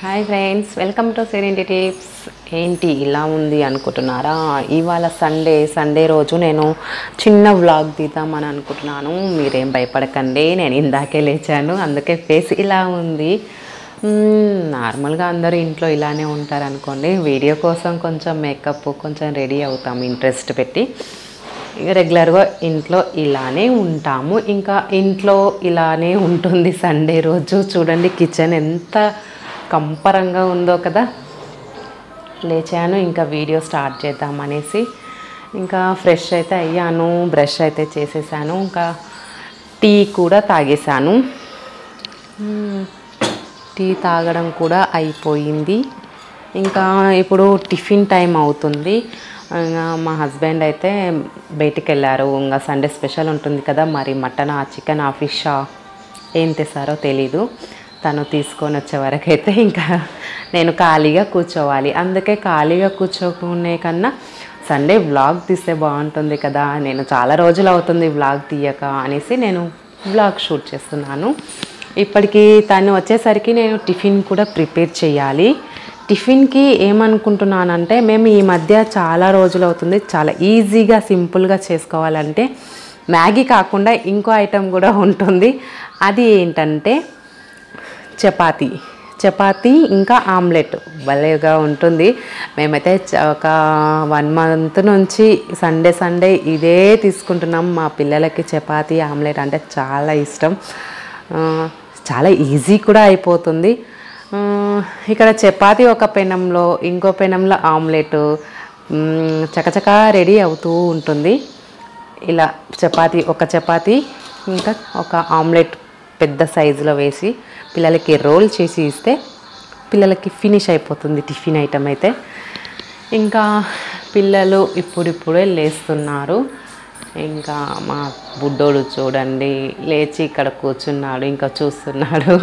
Hi friends welcome to serenity tips ఏంటి ఇలా ఉంది అనుకుంటున్నారా ఇవాళ సండే సండే రోజు నేను చిన్న వ్లాగ్ తీద్దామని అనుకుంటున్నాను మీరేం భయపడకండి నేను ఇందాకే లేచాను అందుకే ఫేస్ ఇలా ఉంది మ్మ్, నార్మల్గా అందరూ ఇంట్లో ఇలానే ఉంటారు అనుకోండి వీడియో కోసం కొంచెం మేకప్ కొంచెం రెడీ అవుతాం ఇంట్రెస్ట్ పెట్టి ఇక రెగ్యులర్గా ఇంట్లో ఇలానే ఉంటాము ఇంకా ఇంట్లో ఇలానే ఉంటుంది సండే రోజు చూడండి కిచెన్ ఎంత కంపరంగా ఉందో కదా లేచాను ఇంకా వీడియో స్టార్ట్ చేద్దాం అనేసి ఇంకా ఫ్రెష్ అయితే అయ్యాను బ్రష్ అయితే చేసేసాను ఇంకా టీ కూడా తాగేశాను మ్మ్. టీ తాగడం కూడా అయిపోయింది ఇంకా ఇప్పుడు టిఫిన్ టైం అవుతుంది ఇంకా మా హస్బెండ్ అయితే బయటికి వెళ్ళారు ఇంకా సండే స్పెషల్ ఉంటుంది కదా మరి మటన్ ఆ చికెన్ ఆ ఫిష్ ఏం తెస్తారో తెలీదు తను తీసుకొని వచ్చే వరకు అయితే ఇంకా నేను ఖాళీగా కూర్చోవాలి అందుకే ఖాళీగా కూర్చోకునే కన్నా సండే వ్లాగ్ తీస్తే బాగుంటుంది కదా నేను చాలా రోజులు అవుతుంది వ్లాగ్ తీయక అనేసి నేను వ్లాగ్ షూట్ చేస్తున్నాను ఇప్పటికి తను వచ్చేసరికి నేను టిఫిన్ కూడా ప్రిపేర్ చేయాలి టిఫిన్కి ఏమనుకుంటున్నానంటే మేము ఈ మధ్య చాలా రోజులు అవుతుంది చాలా ఈజీగా సింపుల్గా చేసుకోవాలంటే మ్యాగీ కాకుండా ఇంకో ఐటెం కూడా ఉంటుంది అది ఏంటంటే చపాతీ చపాతీ ఇంకా ఆమ్లెట్ భలేగా ఉంటుంది మేమైతే చ- ఒక వన్ మంత్ నుంచి సండే సండే ఇదే తీసుకుంటున్నాం మా పిల్లలకి చపాతీ ఆమ్లెట్ అంటే చాలా ఇష్టం ఆ, చాలా ఈజీ కూడా అయిపోతుంది ఆ, ఇక్కడ చపాతీ ఒక పెనంలో ఇంకో పెనంలో ఆమ్లెట్ మ్, చకచకా రెడీ అవుతూ ఉంటుంది ఇలా చపాతీ ఒక చపాతీ ఇంకా ఒక ఆమ్లెట్ పెద్ద సైజులో వేసి పిల్లలకి రోల్ చేసి ఇస్తే పిల్లలకి ఫినిష్ అయిపోతుంది టిఫిన్ ఐటమ్ అయితే ఇంకా పిల్లలు ఇప్పుడిప్పుడే లేస్తున్నారు ఇంకా మా బుడ్డోడు చూడండి లేచి ఇక్కడ కూర్చున్నాడు ఇంకా చూస్తున్నాడు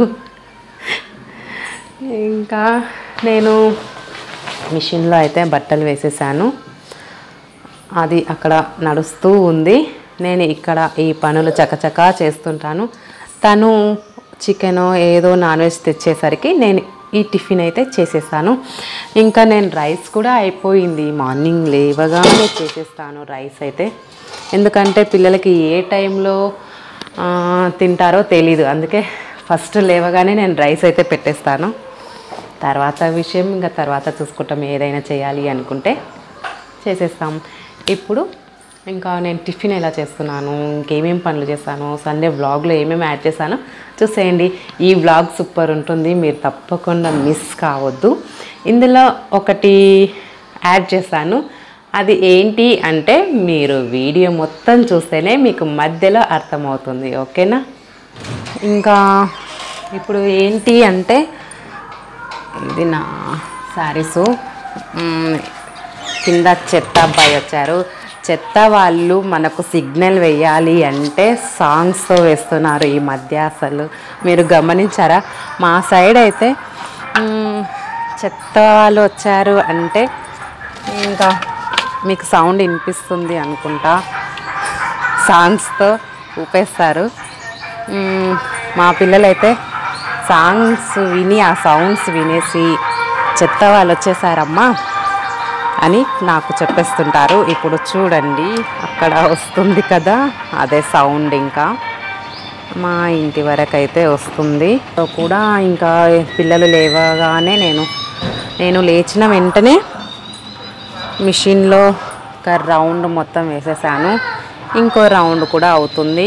ఇంకా నేను మిషన్లో అయితే బట్టలు వేసేసాను అది అక్కడ నడుస్తూ ఉంది నేను ఇక్కడ ఈ పనులు చకచకా చేస్తుంటాను తను చికెన్ ఏదో నాన్ వెజ్ తెచ్చేసరికి నేను ఈ టిఫిన్ అయితే చేసేసాను ఇంకా నేను రైస్ కూడా అయిపోయింది మార్నింగ్ లేవగానే చేసేస్తాను రైస్ అయితే ఎందుకంటే పిల్లలకి ఏ టైంలో ఆ, తింటారో తెలీదు అందుకే ఫస్ట్ లేవగానే నేను రైస్ అయితే పెట్టేస్తాను తర్వాత విషయం ఇంకా తర్వాత చూసుకుంటాం ఏదైనా చేయాలి అనుకుంటే చేసేస్తాం ఇప్పుడు ఇంకా నేను టిఫిన్ ఎలా చేస్తున్నాను ఇంకేమేమి పనులు చేస్తాను సండే వ్లాగ్లో ఏమేమి యాడ్ చేశాను చూసేయండి ఈ వ్లాగ్ సూపర్ ఉంటుంది మీరు తప్పకుండా మిస్ కావద్దు ఇందులో ఒకటి యాడ్ చేశాను అది ఏంటి అంటే మీరు వీడియో మొత్తం చూస్తేనే మీకు మధ్యలో అర్థమవుతుంది ఓకేనా ఇంకా ఇప్పుడు ఏంటి అంటే ఇది నా శారీసు మ్, కింద చెత్త అబ్బాయి వచ్చారు చెత్త వాళ్ళు మనకు సిగ్నల్ వేయాలి అంటే సాంగ్స్తో వేస్తున్నారు ఈ మధ్య అసలు మీరు గమనించారా మా సైడ్ అయితే మ్, చెత్త వాళ్ళు వచ్చారు అంటే ఇంకా మీకు సౌండ్ వినిపిస్తుంది అనుకుంటా సాంగ్స్తో ఊపేస్తారు మ్మ్, మా పిల్లలైతే సాంగ్స్ విని ఆ సౌండ్స్ వినేసి చెత్త వాళ్ళు వచ్చేసారమ్మా అని నాకు చెప్పేస్తుంటారు ఇప్పుడు చూడండి అక్కడ వస్తుంది కదా అదే సౌండ్ ఇంకా మా ఇంటి వరకు అయితే వస్తుంది సో కూడా ఇంకా పిల్లలు లేవగానే నేను నేను లేచిన వెంటనే మిషన్లో ఒక రౌండ్ మొత్తం వేసేసాను ఇంకో రౌండ్ కూడా అవుతుంది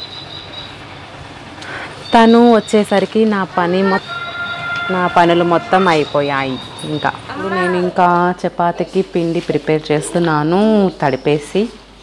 తను వచ్చేసరికి నా పని మొ నా పనులు మొత్తం అయిపోయాయి ఇంకా ఇప్పుడు నేను ఇంకా చపాతీకి పిండి ప్రిపేర్ చేస్తున్నాను తడిపేసి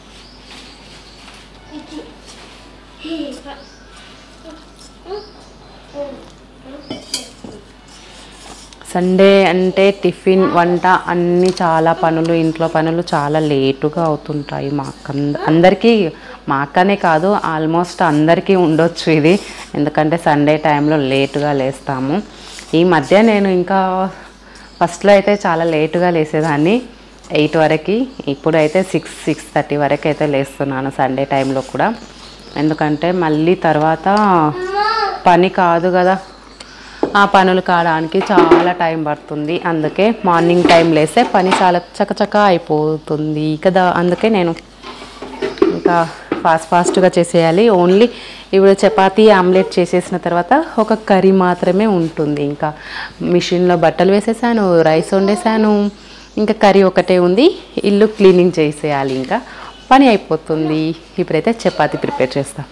సండే అంటే టిఫిన్ వంట అన్నీ చాలా పనులు ఇంట్లో పనులు చాలా లేటుగా అవుతుంటాయి మా అక్క అందరికీ మా అక్కనే కాదు ఆల్మోస్ట్ అందరికీ ఉండొచ్చు ఇది ఎందుకంటే సండే టైంలో లేటుగా లేస్తాము ఈ మధ్య నేను ఇంకా ఫస్ట్లో అయితే చాలా లేటుగా లేసేదాన్ని ఎయిట్ వరకు ఇప్పుడైతే సిక్స్ సిక్స్ థర్టీ వరకు అయితే లేస్తున్నాను సండే టైంలో కూడా ఎందుకంటే మళ్ళీ తర్వాత పని కాదు కదా ఆ పనులు కావడానికి చాలా టైం పడుతుంది అందుకే మార్నింగ్ టైం లేస్తే పని చాలా చకచక అయిపోతుంది కదా అందుకే నేను ఇంకా ఫాస్ట్ ఫాస్ట్గా చేసేయాలి ఓన్లీ ఇప్పుడు చపాతీ ఆమ్లెట్ చేసేసిన తర్వాత ఒక కర్రీ మాత్రమే ఉంటుంది ఇంకా మిషన్లో బట్టలు వేసేసాను రైస్ వండేసాను ఇంకా కర్రీ ఒకటే ఉంది ఇల్లు క్లీనింగ్ చేసేయాలి ఇంకా పని అయిపోతుంది ఇప్పుడైతే చపాతీ ప్రిపేర్ చేస్తాం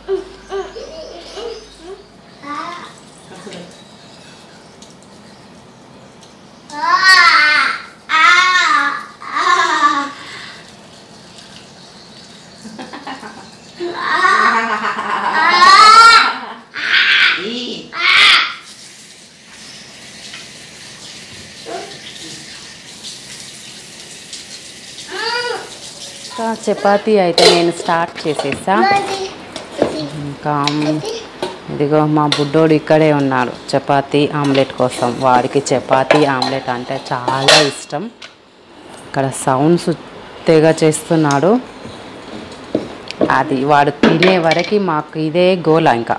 ఇంకా చపాతీ అయితే నేను స్టార్ట్ చేసేసా ఇంకా ఇదిగో మా బుడ్డోడు ఇక్కడే ఉన్నాడు చపాతీ ఆమ్లెట్ కోసం వాడికి చపాతీ ఆమ్లెట్ అంటే చాలా ఇష్టం ఇక్కడ సౌండ్స్ తెగ చేస్తున్నాడు అది వాడు తినే వరకు మాకు ఇదే గోల ఇంకా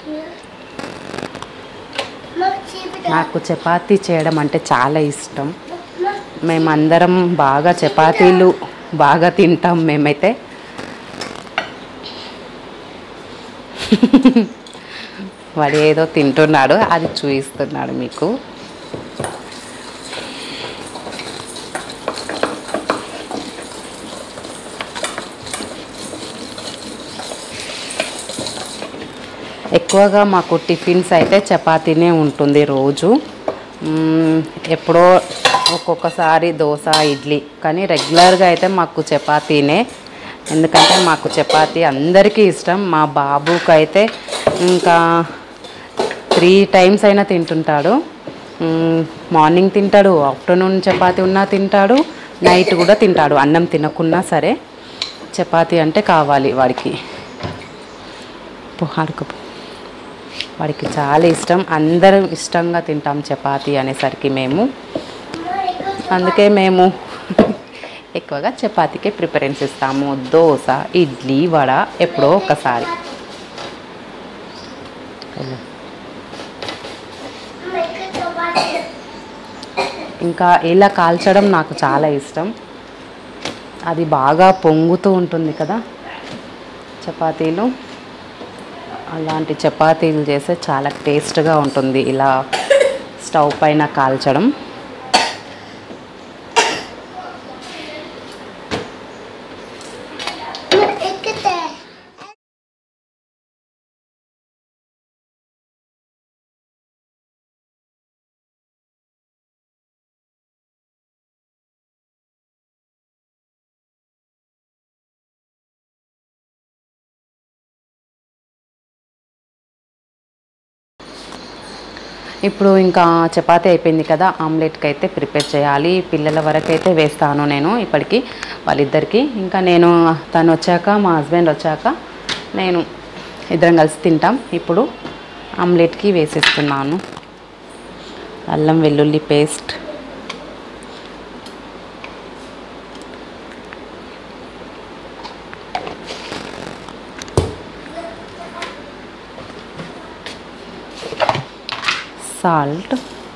నాకు చపాతీ చేయడం అంటే చాలా ఇష్టం మేమందరం బాగా చపాతీలు బాగా తింటాం మేమైతే వాడు ఏదో తింటున్నాడు అది చూపిస్తున్నాడు మీకు ఎక్కువగా మాకు టిఫిన్స్ అయితే చపాతీనే ఉంటుంది రోజు మ్మ్, ఎప్పుడో ఒక్కొక్కసారి దోశ ఇడ్లీ కానీ రెగ్యులర్గా అయితే మాకు చపాతీనే ఎందుకంటే మాకు చపాతీ అందరికీ ఇష్టం మా బాబుకి అయితే ఇంకా త్రీ టైమ్స్ అయినా తింటుంటాడు మ్మ్, మార్నింగ్ తింటాడు ఆఫ్టర్నూన్ చపాతీ ఉన్నా తింటాడు నైట్ కూడా తింటాడు అన్నం తినకున్నా సరే చపాతీ అంటే కావాలి వాడికి పో, ఆడుకోపో వాడికి చాలా ఇష్టం అందరం ఇష్టంగా తింటాం చపాతీ అనేసరికి మేము అందుకే మేము ఎక్కువగా చపాతీకే ప్రిఫరెన్స్ ఇస్తాము దోశ ఇడ్లీ వడ ఎప్పుడో ఒకసారి ఇంకా ఇలా కాల్చడం నాకు చాలా ఇష్టం అది బాగా పొంగుతూ ఉంటుంది కదా చపాతీలు అలాంటి చపాతీలు చేస్తే చాలా టేస్ట్గా ఉంటుంది ఇలా స్టవ్ పైన కాల్చడం ఇప్పుడు ఇంకా చపాతీ అయిపోయింది కదా ఆమ్లెట్కి అయితే ప్రిపేర్ చేయాలి పిల్లల వరకు అయితే వేస్తాను నేను ఇప్పటికి వాళ్ళిద్దరికి ఇంకా నేను తను వచ్చాక మా హస్బెండ్ వచ్చాక నేను ఇద్దరం కలిసి తింటాం ఇప్పుడు ఆమ్లెట్కి వేసేస్తున్నాను అల్లం వెల్లుల్లి పేస్ట్ సాల్ట్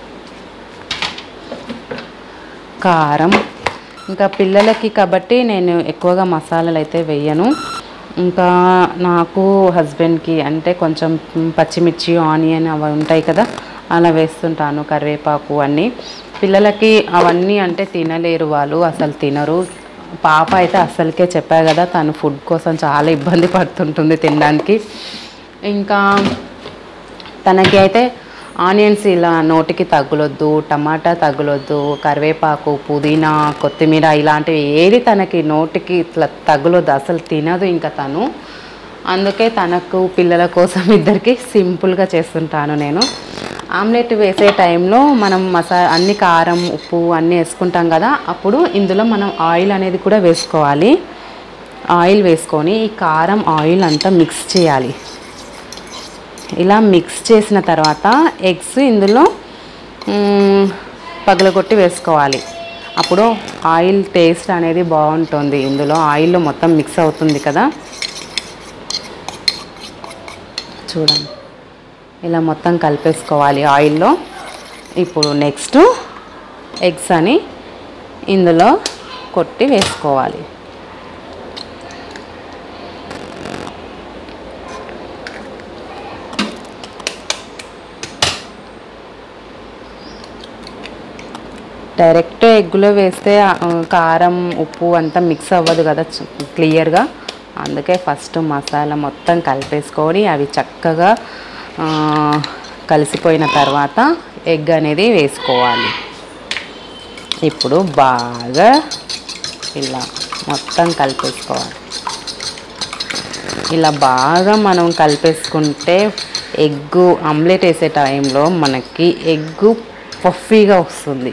కారం ఇంకా పిల్లలకి కాబట్టి నేను ఎక్కువగా మసాలాలు అయితే వేయను ఇంకా నాకు హస్బెండ్కి అంటే కొంచెం పచ్చిమిర్చి ఆనియన్ అవి ఉంటాయి కదా అలా వేస్తుంటాను కరివేపాకు అన్నీ పిల్లలకి అవన్నీ అంటే తినలేరు వాళ్ళు అసలు తినరు పాప అయితే అస్సలకే చెప్పా కదా తను ఫుడ్ కోసం చాలా ఇబ్బంది పడుతుంటుంది తినడానికి ఇంకా తనకి అయితే ఆనియన్స్ ఇలా నోటికి తగులొద్దు టమాటా తగులొద్దు కరివేపాకు పుదీనా కొత్తిమీర ఇలాంటివి ఏది తనకి నోటికి ఇట్లా తగులొద్దు అసలు తినదు ఇంకా తను అందుకే తనకు పిల్లల కోసం ఇద్దరికి సింపుల్గా చేస్తుంటాను నేను ఆమ్లెట్ వేసే టైంలో మనం మసా అన్ని కారం ఉప్పు అన్నీ వేసుకుంటాం కదా అప్పుడు ఇందులో మనం ఆయిల్ అనేది కూడా వేసుకోవాలి ఆయిల్ వేసుకొని ఈ కారం ఆయిల్ అంతా మిక్స్ చేయాలి ఇలా మిక్స్ చేసిన తర్వాత ఎగ్స్ ఇందులో మ్, పగలగొట్టి వేసుకోవాలి అప్పుడు ఆయిల్ టేస్ట్ అనేది బాగుంటుంది ఇందులో ఆయిల్లో మొత్తం మిక్స్ అవుతుంది కదా చూడండి ఇలా మొత్తం కలిపేసుకోవాలి ఆయిల్లో ఇప్పుడు నెక్స్ట్ ఎగ్స్ అని ఇందులో కొట్టి వేసుకోవాలి డైరెక్ట్ ఎగ్గులో వేస్తే ఆ, కారం ఉప్పు అంతా మిక్స్ అవ్వదు కదా చ- క్లియర్గా అందుకే ఫస్ట్ మసాలా మొత్తం కలిపేసుకొని అవి చక్కగా ఆ, కలిసిపోయిన తర్వాత ఎగ్ అనేది వేసుకోవాలి ఇప్పుడు బాగా ఇలా మొత్తం కలిపేసుకోవాలి ఇలా బాగా మనం కలిపేసుకుంటే ఎగ్గు ఆమ్లెట్ వేసే టైంలో మనకి ఎగ్గు పఫీగా వస్తుంది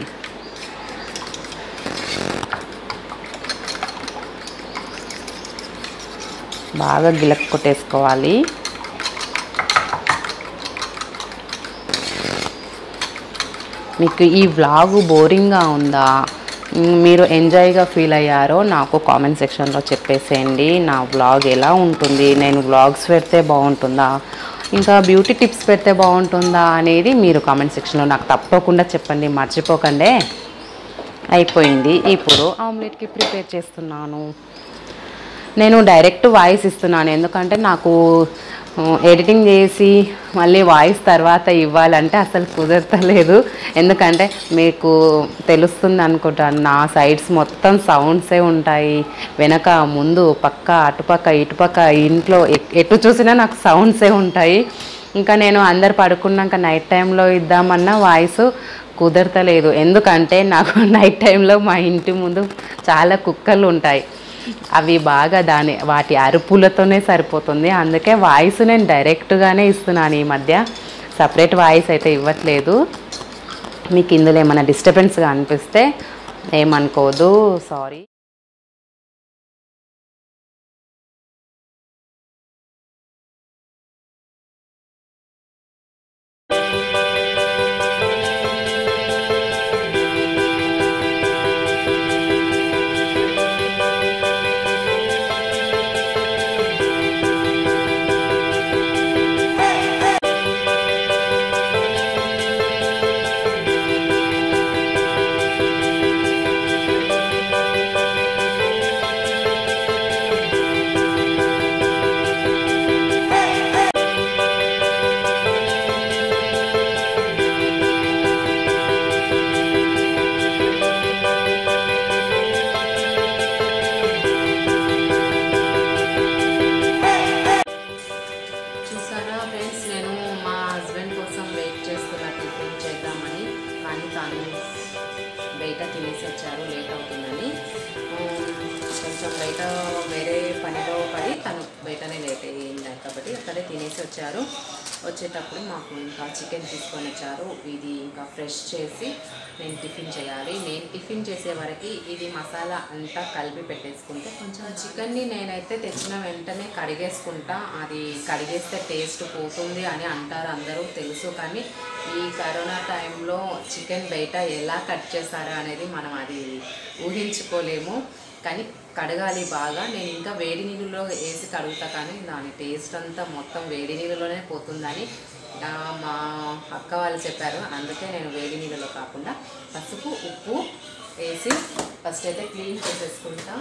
బాగా గిలక్ కొట్టేసుకోవాలి మీకు ఈ వ్లాగు బోరింగ్గా ఉందా మ్, మీరు ఎంజాయ్గా ఫీల్ అయ్యారో నాకు కామెంట్ సెక్షన్లో చెప్పేసేయండి నా వ్లాగ్ ఎలా ఉంటుంది నేను వ్లాగ్స్ పెడితే బాగుంటుందా ఇంకా బ్యూటీ టిప్స్ పెడితే బాగుంటుందా అనేది మీరు కామెంట్ సెక్షన్లో నాకు తప్పకుండా చెప్పండి మర్చిపోకండి అయిపోయింది ఇప్పుడు ఆమ్లెట్కి ప్రిపేర్ చేస్తున్నాను నేను డైరెక్ట్ వాయిస్ ఇస్తున్నాను ఎందుకంటే నాకు ఆ, ఎడిటింగ్ చేసి మళ్ళీ వాయిస్ తర్వాత ఇవ్వాలంటే అసలు కుదరతలేదు ఎందుకంటే మీకు తెలుస్తుంది అనుకుంటాను నా సైడ్స్ మొత్తం సౌండ్సే ఉంటాయి వెనక ముందు పక్క అటుపక్క ఇటుపక్క ఇంట్లో ఎ- ఎటు చూసినా నాకు సౌండ్సే ఉంటాయి ఇంకా నేను అందరు పడుకున్నాక నైట్ టైంలో ఇద్దామన్న వాయిస్ కుదరతలేదు ఎందుకంటే నాకు నైట్ టైంలో మా ఇంటి ముందు చాలా కుక్కలు ఉంటాయి అవి బాగా దాని వాటి అరుపులతోనే సరిపోతుంది అందుకే వాయిస్ నేను డైరెక్ట్గానే ఇస్తున్నాను ఈ మధ్య సపరేట్ వాయిస్ అయితే ఇవ్వట్లేదు మీకు ఇందులో ఏమైనా డిస్టర్బెన్స్గా అనిపిస్తే ఏమనుకోదు సారీ చూసారా ఫ్రెండ్స్ నేను మా హస్బెండ్ కోసం వెయిట్ చేస్తున్నా టిఫిన్ చేద్దామని కానీ తాను బయట తినేసి వచ్చారు లేట్ అవుతుందని ఉమ్, కొంచెం బయట వేరే పనిలో పడి తను బయటనే లేట్ అయ్యింది కాబట్టి అక్కడే తినేసి వచ్చారు వచ్చేటప్పుడు మాకు ఇంకా చికెన్ తీసుకొని వచ్చారు ఇది ఇంకా ఫ్రెష్ చేసి నేను టిఫిన్ చేయాలి నేను టిఫిన్ చేసే వరకు ఇది మసాలా అంతా కలిపి పెట్టేసుకుంటే కొంచెం చికెన్ని నేనైతే తెచ్చిన వెంటనే కడిగేసుకుంటా అది కడిగేస్తే టేస్ట్ పోతుంది అని అంటారు అందరూ తెలుసు కానీ ఈ కరోనా టైంలో చికెన్ బయట ఎలా కట్ చేస్తారో అనేది మనం అది ఊహించుకోలేము కానీ కడగాలి బాగా నేను ఇంకా వేడి నీళ్ళలో వేసి కడుగుతా కానీ దాని టేస్ట్ అంతా మొత్తం వేడి నీళ్ళలోనే పోతుందని ఆ, మా అక్క వాళ్ళు చెప్పారు అందుకే నేను వేడి నీళ్ళలో కాకుండా పసుపు ఉప్పు వేసి ఫస్ట్ అయితే క్లీన్ చేసేసుకుంటా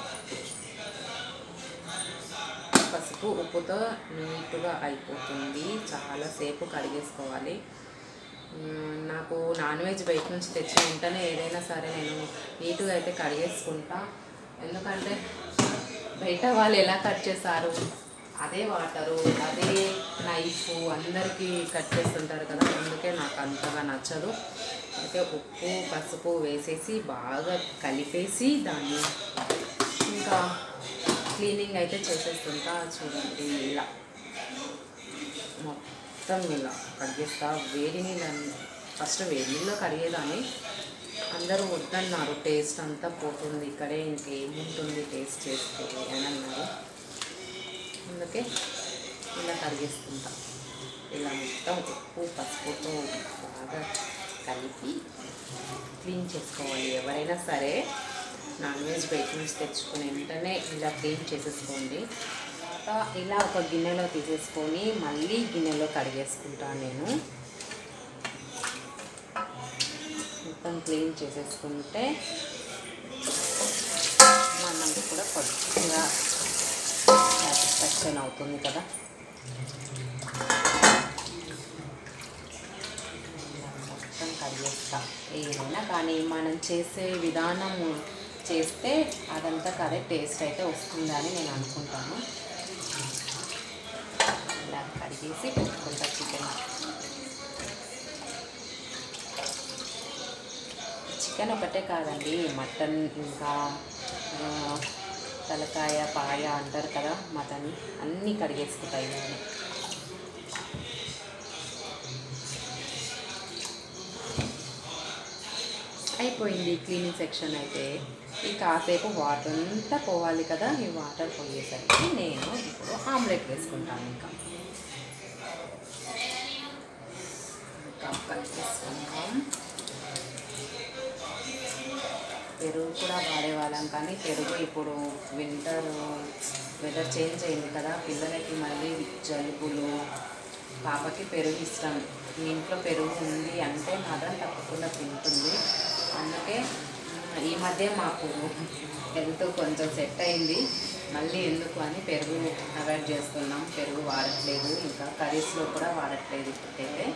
పసుపు ఉప్పుతో నీట్గా అయిపోతుంది చాలాసేపు కడిగేసుకోవాలి మ్మ్, నాకు నాన్ వెజ్ బయట నుంచి తెచ్చిన వెంటనే ఏదైనా సరే నేను నీట్గా అయితే కడిగేసుకుంటా ఎందుకంటే బయట వాళ్ళు ఎలా కట్ చేస్తారు అదే వాటరు అదే నైఫ్ అందరికీ కట్ చేస్తుంటారు కదా అందుకే నాకు అంతగా నచ్చదు అయితే ఉప్పు పసుపు వేసేసి బాగా కలిపేసి దాన్ని ఇంకా క్లీనింగ్ అయితే చేసేస్తుంటా చూడండి ఇలా మొత్తం ఇలా కడిగేస్తా వేడి నీళ్ళు ఫస్ట్ వేడి నీళ్ళలో కడిగేదాన్ని అందరూ వద్దన్నారు టేస్ట్ అంతా పోతుంది ఇక్కడే ఇంకేముంటుంది టేస్ట్ చేస్తే అని అన్నారు అందుకే ఇలా కడిగేసుకుంటా ఇలా మొత్తం ఉప్పు పసుపుతో బాగా కలిపి క్లీన్ చేసుకోవాలి ఎవరైనా సరే నాన్ వెజ్ బయట నుంచి తెచ్చుకుని వెంటనే ఇలా క్లీన్ చేసేసుకోండి తర్వాత ఇలా ఒక గిన్నెలో తీసేసుకొని మళ్ళీ గిన్నెలో కడిగేసుకుంటాను నేను మొత్తం క్లీన్ చేసేసుకుంటే మనం కూడా కొద్దిగా సాటిస్ఫాక్షన్ అవుతుంది కదా ఇలా మొత్తం కడిగేస్తా ఏమైనా కానీ మనం చేసే విధానం చేస్తే అదంతా కదే టేస్ట్ అయితే వస్తుందని నేను అనుకుంటాను ఇలా కడిగేసి పెట్టుకుంటా చికెన్ చికెన్ ఒకటే కాదండి మటన్ ఇంకా ఆ, తలకాయ పాయ అంటారు కదా మటన్ అన్నీ కడిగేసుకుంటాయి నేను అయిపోయింది క్లీనింగ్ సెక్షన్ అయితే ఈ కాసేపు వాటర్ అంతా పోవాలి కదా ఈ వాటర్ పోయేసరికి నేను ఇప్పుడు ఆమ్లెట్ వేసుకుంటాను ఇంకా ఇంకా కలిపేసుకుంటాం పెరుగు కూడా వాడేవాళ్ళం కానీ పెరుగు ఇప్పుడు వింటర్ వెదర్ చేంజ్ అయింది కదా పిల్లలకి మళ్ళీ జలుబులు పాపకి పెరుగు ఇష్టం మీ ఇంట్లో పెరుగు ఉంది అంటే మాత్రం తప్పకుండా తింటుంది అందుకే ఆ, ఈ మధ్య మాకు హెల్త్ కొంచెం సెట్ అయింది మళ్ళీ ఎందుకు అని పెరుగు అవాయిడ్ చేస్తున్నాం పెరుగు వాడట్లేదు ఇంకా కర్రీస్లో కూడా వాడట్లేదు ఇప్పటికైతే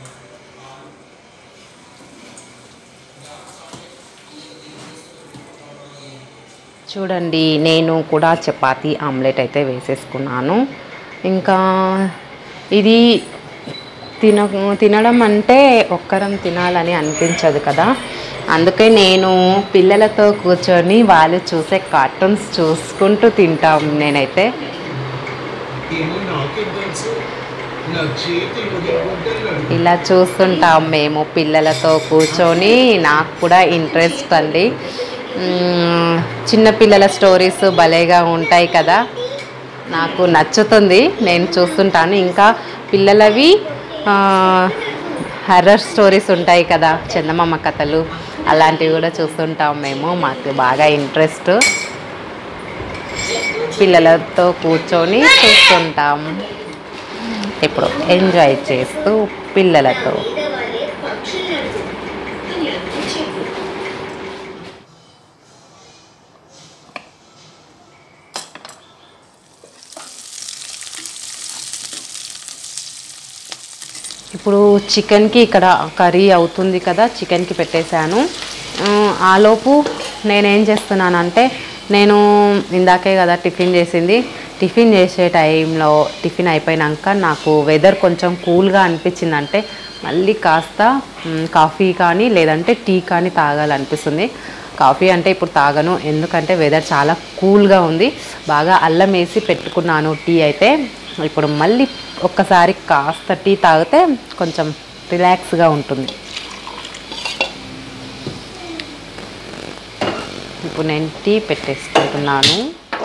చూడండి నేను కూడా చపాతీ ఆమ్లెట్ అయితే వేసేసుకున్నాను ఇంకా ఇది తిన తినడం అంటే ఒక్కరం తినాలని అనిపించదు కదా అందుకే నేను పిల్లలతో కూర్చొని వాళ్ళు చూసే కార్టూన్స్ చూసుకుంటూ తింటాం నేనైతే ఏమో నాకేం తెలుసు నా చేతులు గుడ్డలు ఇలా చూస్తుంటాం మేము పిల్లలతో కూర్చొని నాకు కూడా ఇంట్రెస్ట్ అండి మ్మ్, చిన్నపిల్లల స్టోరీస్ భలేగా ఉంటాయి కదా నాకు నచ్చుతుంది నేను చూస్తుంటాను ఇంకా పిల్లలవి హర్రర్ స్టోరీస్ ఉంటాయి కదా చందమామ కథలు అలాంటివి కూడా చూస్తుంటాం మేము మాకు బాగా ఇంట్రెస్ట్ పిల్లలతో కూర్చొని చూస్తుంటాం ఇప్పుడు ఎంజాయ్ చేస్తూ పిల్లలతో ఇప్పుడు చికెన్కి ఇక్కడ కర్రీ అవుతుంది కదా చికెన్కి పెట్టేశాను ఆ, ఆలోపు నేనేం చేస్తున్నానంటే నేను ఇందాకే కదా టిఫిన్ చేసింది టిఫిన్ చేసే టైంలో టిఫిన్ అయిపోయినాక నాకు వెదర్ కొంచెం కూల్గా అనిపించింది అంటే మళ్ళీ కాస్త మ్, కాఫీ కానీ లేదంటే టీ కానీ తాగాలనిపిస్తుంది కాఫీ అంటే ఇప్పుడు తాగను ఎందుకంటే వెదర్ చాలా కూల్గా ఉంది బాగా అల్లం వేసి పెట్టుకున్నాను టీ అయితే ఇప్పుడు మళ్ళీ ఒక్కసారి కాస్త టీ తాగితే కొంచెం రిలాక్స్గా ఉంటుంది ఇప్పుడు నేను టీ పెట్టేసుకుంటున్నాను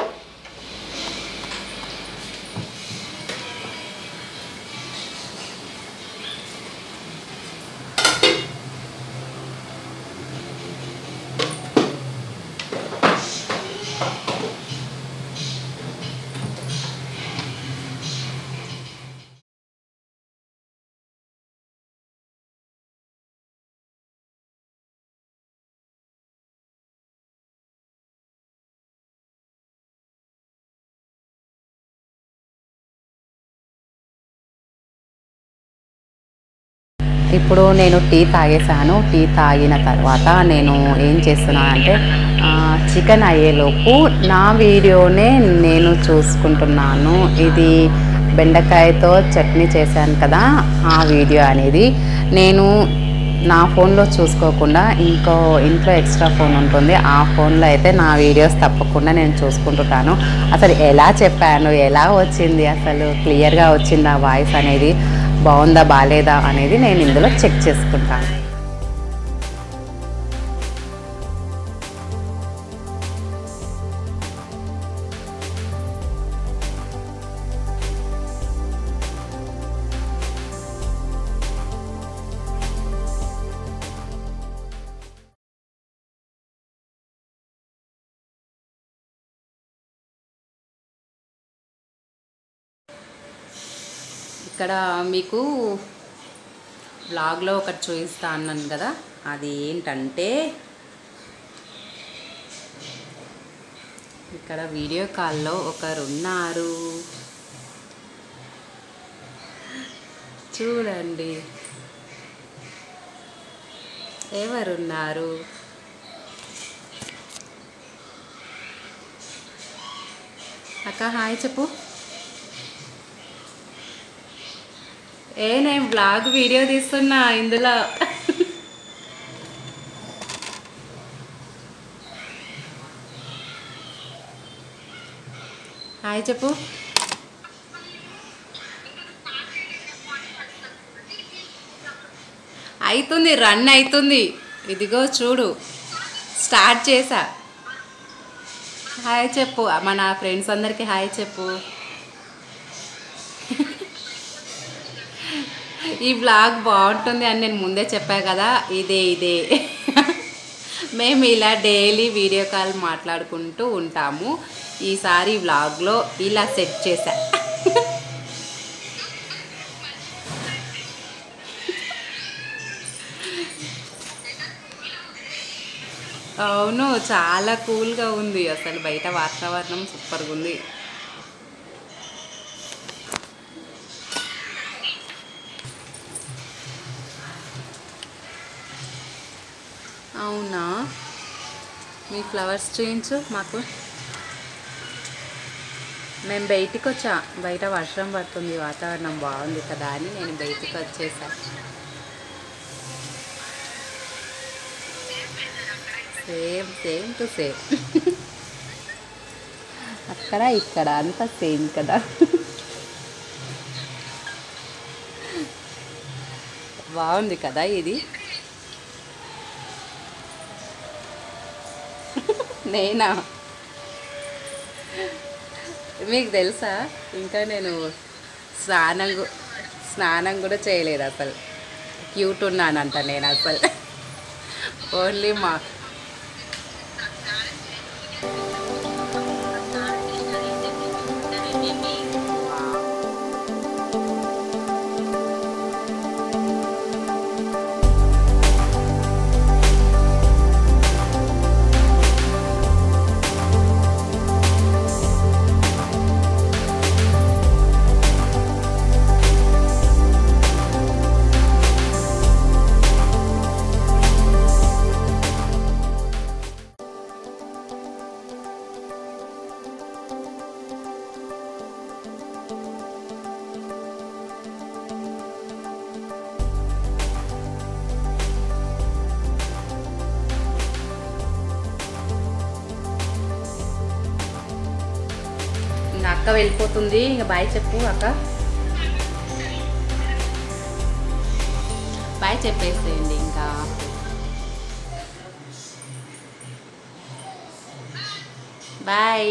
ఇప్పుడు నేను టీ తాగేసాను టీ తాగిన తర్వాత నేను ఏం చేస్తున్నానంటే ఆ, చికెన్ అయ్యేలోపు నా వీడియోనే నేను చూసుకుంటున్నాను ఇది బెండకాయతో చట్నీ చేశాను కదా ఆ వీడియో అనేది నేను నా ఫోన్లో చూసుకోకుండా ఇంకో ఇంట్లో ఎక్స్ట్రా ఫోన్ ఉంటుంది ఆ ఫోన్లో అయితే నా వీడియోస్ తప్పకుండా నేను చూసుకుంటుంటాను అసలు ఎలా చెప్పాను ఎలా వచ్చింది అసలు క్లియర్గా వచ్చిందా వాయిస్ అనేది బాగుందా బాగాలేదా అనేది నేను ఇందులో చెక్ చేసుకుంటాను ఇక్కడ మీకు బ్లాగ్లో ఒకటి చూపిస్తా అన్నాను కదా అది ఏంటంటే ఇక్కడ వీడియో కాల్లో ఒకరు ఉన్నారు చూడండి ఎవరున్నారు అక్క హాయ్ చెప్పు ఏ నేను బ్లాగ్ వీడియో తీస్తున్నా ఇందులో హాయ్ చెప్పు అవుతుంది రన్ అవుతుంది ఇదిగో చూడు స్టార్ట్ చేసా హాయ్ చెప్పు మన ఫ్రెండ్స్ అందరికీ హాయ్ చెప్పు ఈ బ్లాగ్ బాగుంటుంది అని నేను ముందే చెప్పా కదా ఇదే ఇదే మేము ఇలా డైలీ వీడియో కాల్ మాట్లాడుకుంటూ ఉంటాము ఈసారి వ్లాగ్లో ఇలా సెట్ చేశా అవును చాలా కూల్గా ఉంది అసలు బయట వాతావరణం సూపర్గా ఉంది అవునా మీ ఫ్లవర్స్ చూయించు మాకు మేము బయటికి వచ్చా బయట వర్షం పడుతుంది వాతావరణం బాగుంది కదా అని నేను బయటికి వచ్చేసా సేమ్ సేమ్ టు సేమ్ అక్కడ ఇక్కడ అంతా సేమ్ కదా బాగుంది కదా ఇది నేనా మీకు తెలుసా ఇంకా నేను స్నానం గు- స్నానం కూడా చేయలేదు అసలు క్యూట్ ఉన్నానంట నేను అసలు ఓన్లీ మా ఇంకా అక్క వెళ్ళిపోతుంది ఇంకా బాయ్ చెప్పు అక్క బాయ్ చెప్పేసేయండి ఇంకా బాయ్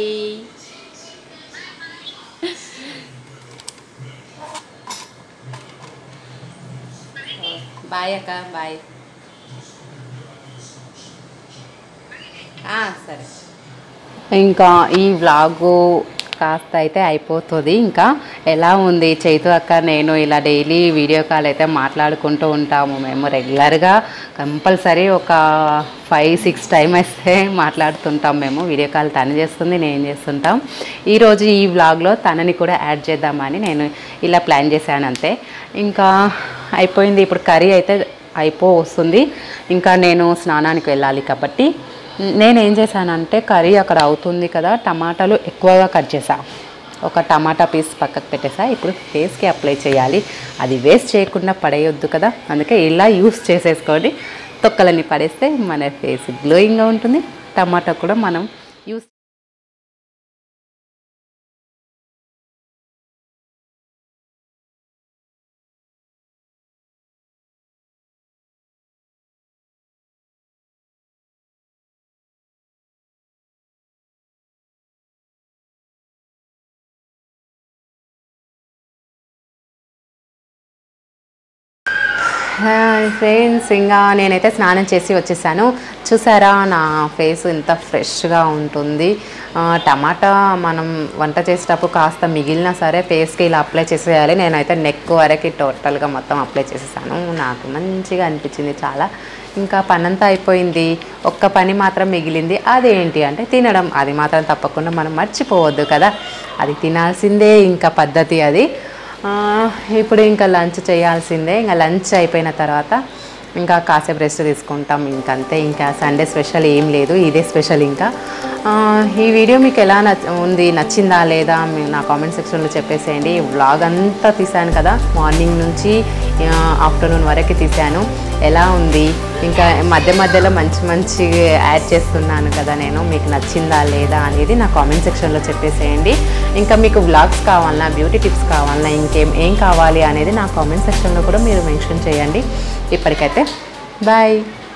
బాయ్ అక్క బాయ్ సరే ఇంకా ఈ వ్లాగు కాస్త అయితే అయిపోతుంది ఇంకా ఎలా ఉంది చైతు అక్క నేను ఇలా డైలీ వీడియో కాల్ అయితే మాట్లాడుకుంటూ ఉంటాము మేము రెగ్యులర్గా కంపల్సరీ ఒక ఫైవ్ సిక్స్ టైం అయితే మాట్లాడుతుంటాం మేము వీడియో కాల్ తను చేస్తుంది నేను చేస్తుంటాం ఈరోజు ఈ వ్లాగ్లో తనని కూడా యాడ్ చేద్దామని నేను ఇలా ప్లాన్ చేశాను అంతే ఇంకా అయిపోయింది ఇప్పుడు కర్రీ అయితే అయిపో వస్తుంది ఇంకా నేను స్నానానికి వెళ్ళాలి కాబట్టి నేను ఏం చేశానంటే కర్రీ అక్కడ అవుతుంది కదా టమాటాలు ఎక్కువగా కట్ చేసా ఒక టమాటా పీస్ పక్కకు పెట్టేసా ఇప్పుడు ఫేస్కి అప్లై చేయాలి అది వేస్ట్ చేయకుండా పడేయొద్దు కదా అందుకే ఇలా యూస్ చేసేసుకోండి తొక్కలని పడేస్తే మన ఫేస్ గ్లోయింగ్గా ఉంటుంది టమాటా కూడా మనం యూస్ ఫ్రెండ్స్ ఇంకా నేనైతే స్నానం చేసి వచ్చేసాను చూసారా నా ఫేస్ ఎంత ఫ్రెష్గా ఉంటుంది ఆ, టమాటా మనం వంట చేసేటప్పుడు కాస్త మిగిలినా సరే ఫేస్కి ఇలా అప్లై చేసేయాలి నేనైతే నెక్ వరకు టోటల్గా మొత్తం అప్లై చేసేసాను నాకు మంచిగా అనిపించింది చాలా ఇంకా పనంతా అయిపోయింది ఒక్క పని మాత్రం మిగిలింది అదేంటి అంటే తినడం అది మాత్రం తప్పకుండా మనం మర్చిపోవద్దు కదా అది తినాల్సిందే ఇంకా పద్ధతి అది ఆ, ఇప్పుడు ఇంకా లంచ్ చేయాల్సిందే ఇంకా లంచ్ అయిపోయిన తర్వాత ఇంకా కాసేపు రెస్ట్ తీసుకుంటాం ఇంకంతే ఇంకా సండే స్పెషల్ ఏం లేదు ఇదే స్పెషల్ ఇంకా ఆ, ఈ వీడియో మీకు ఎలా నచ్ ఉంది నచ్చిందా లేదా మీ- నా కామెంట్ సెక్షన్లో చెప్పేసేయండి వ్లాగ్ అంతా తీశాను కదా మార్నింగ్ నుంచి ఆఫ్టర్నూన్ వరకు తీశాను ఎలా ఉంది ఇంకా మధ్య మధ్యలో మంచి మంచి యాడ్ చేస్తున్నాను కదా నేను మీకు నచ్చిందా లేదా అనేది నా కామెంట్ సెక్షన్లో చెప్పేసేయండి ఇంకా మీకు వ్లాగ్స్ కావాలన్నా బ్యూటీ టిప్స్ కావాలన్నా ఇంకేం ఏం కావాలి అనేది నా కామెంట్ సెక్షన్లో కూడా మీరు మెన్షన్ చేయండి ఇప్పటికైతే బాయ్